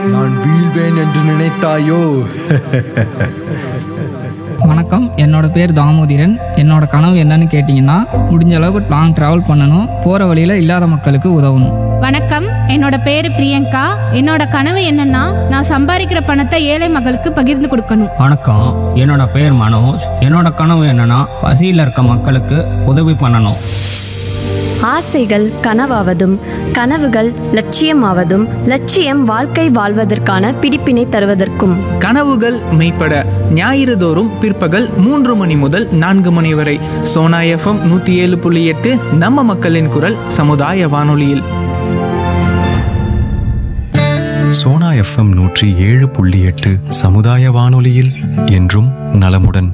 நான் வீழ்வேன் என்று நினைத்தாயோ வணக்கம் என்னோட பேர் தாமோதிரன் என்னோட கனவு என்னன்னு கேட்டிங்கன்னா முடிஞ்ச அளவுக்கு லாங் ட்ராவல் பண்ணணும் போகிற வழியில் இல்லாத மக்களுக்கு உதவணும் வணக்கம் என்னோட பேரு பிரியங்கா என்னோட கனவு என்னன்னா நான் சம்பாதிக்கிற பணத்தை ஏழை மகளுக்கு பகிர்ந்து கொடுக்கணும் வணக்கம் என்னோட பேர் மனோஜ் என்னோட கனவு என்னன்னா பசியில் இருக்க மக்களுக்கு உதவி பண்ணணும் ஆசைகள் கனவாவதும் கனவுகள் லட்சியமாவதும் லட்சியம் வாழ்க்கை வாழ்வதற்கான பிடிப்பினை தருவதற்கும் கனவுகள் மெய்ப்பட ஞாயிறு தோறும் பிற்பகல் மூன்று மணி முதல் நான்கு மணி வரை சோனா எஃப்எம் நூற்றி ஏழு புள்ளி எட்டு நம்ம மக்களின் குரல் சமுதாய வானொலியில் சோனா எஃப்எம் நூற்றி ஏழு புள்ளி எட்டு சமுதாய வானொலியில் என்றும் நலமுடன்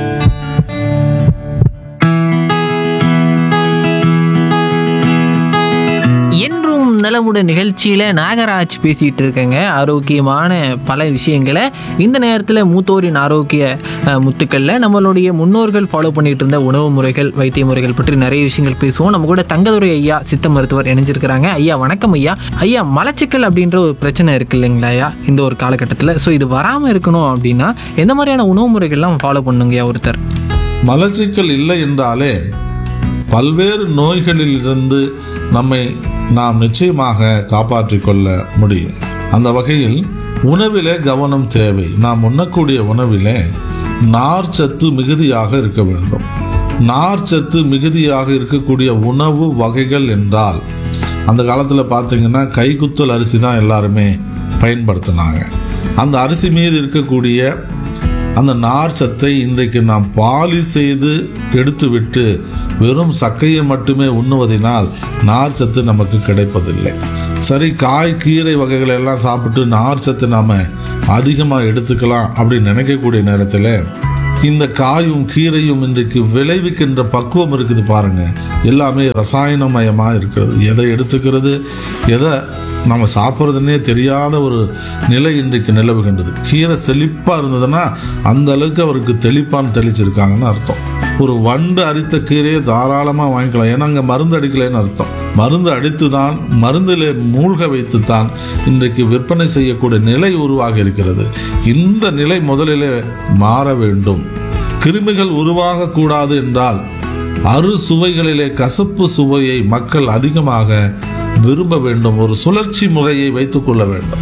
என்றும் நலமுடன் நிகழ்ச்சியில் நாகராஜ் பேசிகிட்டு இருக்கேங்க ஆரோக்கியமான பல விஷயங்களை இந்த நேரத்தில் மூத்தோரின் ஆரோக்கிய அஹ், முத்துக்களில் நம்மளுடைய முன்னோர்கள் ஃபாலோ பண்ணிட்டு இருந்த உணவு முறைகள் வைத்திய முறைகள் பற்றி நிறைய விஷயங்கள் பேசுவோம் நம்ம கூட தங்கதுரை ஐயா சித்த மருத்துவர் இணைஞ்சிருக்கிறாங்க ஐயா வணக்கம் ஐயா ஐயா மலச்சிக்கல் அப்படின்ற ஒரு பிரச்சனை இருக்கு இல்லைங்களா ஐயா இந்த ஒரு காலகட்டத்தில் ஸோ இது வராமல் இருக்கணும் அப்படின்னா எந்த மாதிரியான உணவு முறைகள்லாம் ஃபாலோ பண்ணுங்க ஐயா ஒருத்தர் மலச்சிக்கல் இல்லை என்றாலே பல்வேறு நோய்களிலிருந்து நம்மை நாம் நிச்சயமாக காப்பாற்றிக் கொள்ள முடியும் அந்த வகையில் உணவிலே கவனம் தேவை நாம் உண்ணக்கூடிய உணவிலே நார்ச்சத்து மிகுதியாக இருக்க வேண்டும் நார்ச்சத்து மிகுதியாக இருக்கக்கூடிய உணவு வகைகள் என்றால் அந்த காலத்தில் பார்த்தீங்கன்னா கைக்குத்தல் அரிசி தான் எல்லாருமே பயன்படுத்தினாங்க அந்த அரிசி மீது இருக்கக்கூடிய அந்த நார் சத்தை இன்றைக்கு நாம் பாலி செய்து எடுத்துவிட்டு வெறும் சக்கையை மட்டுமே உண்ணுவதினால் நார் சத்து நமக்கு கிடைப்பதில்லை சரி காய் கீரை வகைகளை எல்லாம் சாப்பிட்டு நார் சத்து நாம அதிகமாக எடுத்துக்கலாம் அப்படின்னு நினைக்கக்கூடிய நேரத்தில் இந்த காயும் கீரையும் இன்றைக்கு விளைவிக்கின்ற பக்குவம் இருக்குது பாருங்க எல்லாமே ரசாயனமயமா இருக்கிறது எதை எடுத்துக்கிறது எதை நம்ம சாப்பிட்றதுன்னே தெரியாத ஒரு நிலை இன்றைக்கு நிலவுகின்றது கீரை செழிப்பா இருந்ததுன்னா அந்த அளவுக்கு அவருக்கு தெளிப்பான் தெளிச்சிருக்காங்கன்னு அர்த்தம் ஒரு வண்டு அரித்த கீரையை தாராளமாக வாங்கிக்கலாம் ஏன்னா அங்கே மருந்து அடிக்கலைன்னு அர்த்தம் மருந்து அடித்து தான் மருந்திலே மூழ்க வைத்து தான் இன்றைக்கு விற்பனை செய்யக்கூடிய நிலை உருவாகி இருக்கிறது இந்த நிலை முதலிலே மாற வேண்டும் கிருமிகள் உருவாகக்கூடாது என்றால் அறு சுவைகளிலே கசப்பு சுவையை மக்கள் அதிகமாக விரும்ப வேண்டும் ஒரு சுழற்சி முறையை வைத்துக் கொள்ள வேண்டும்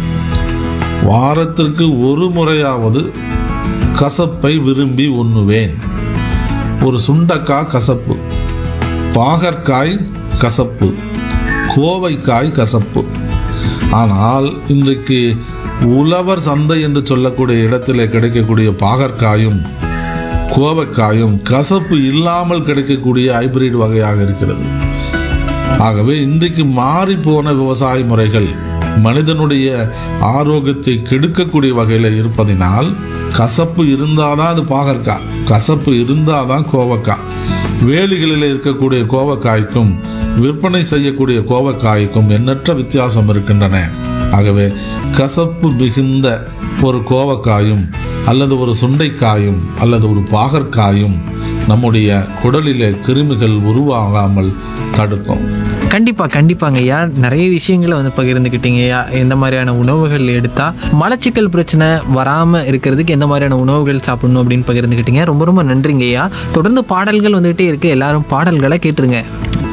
வாரத்திற்கு ஒரு முறையாவது கசப்பை விரும்பி உண்ணுவேன் ஒரு சுண்டக்காய் கசப்பு பாகற்காய் கசப்பு கோவைக்காய் கசப்பு ஆனால் இன்றைக்கு உழவர் சந்தை என்று சொல்லக்கூடிய இடத்திலே கிடைக்கக்கூடிய பாகற்காயும் கோவைக்காயும் கசப்பு இல்லாமல் கிடைக்கக்கூடிய ஹைபிரிட் வகையாக இருக்கிறது ஆகவே இன்றைக்கு மாறி போன விவசாய முறைகள் மனிதனுடைய ஆரோக்கியத்தை கெடுக்கக்கூடிய வகையில் இருப்பதினால் கசப்பு இருந்தாதான் அது பாகற்காய் கசப்பு இருந்தாதான் கோவக்காய் வேலிகளில் இருக்கக்கூடிய கோவக்காய்க்கும் விற்பனை செய்யக்கூடிய கோவக்காய்க்கும் எண்ணற்ற வித்தியாசம் இருக்கின்றன ஆகவே கசப்பு மிகுந்த ஒரு கோவக்காயும் அல்லது ஒரு சுண்டைக்காயும் அல்லது ஒரு பாகற்காயும் நம்முடைய குடலிலே கிருமிகள் உருவாகாமல் தடுக்கும் கண்டிப்பாக கண்டிப்பாங்க ஐயா நிறைய விஷயங்களை வந்து பகிர்ந்துக்கிட்டீங்க ஐயா எந்த மாதிரியான உணவுகள் எடுத்தால் மலச்சிக்கல் பிரச்சனை வராமல் இருக்கிறதுக்கு எந்த மாதிரியான உணவுகள் சாப்பிடணும் அப்படின்னு பகிர்ந்துக்கிட்டீங்க ரொம்ப ரொம்ப நன்றிங்க ஐயா தொடர்ந்து பாடல்கள் வந்துகிட்டே இருக்கு எல்லாரும் பாடல்களை கேட்டுருங்க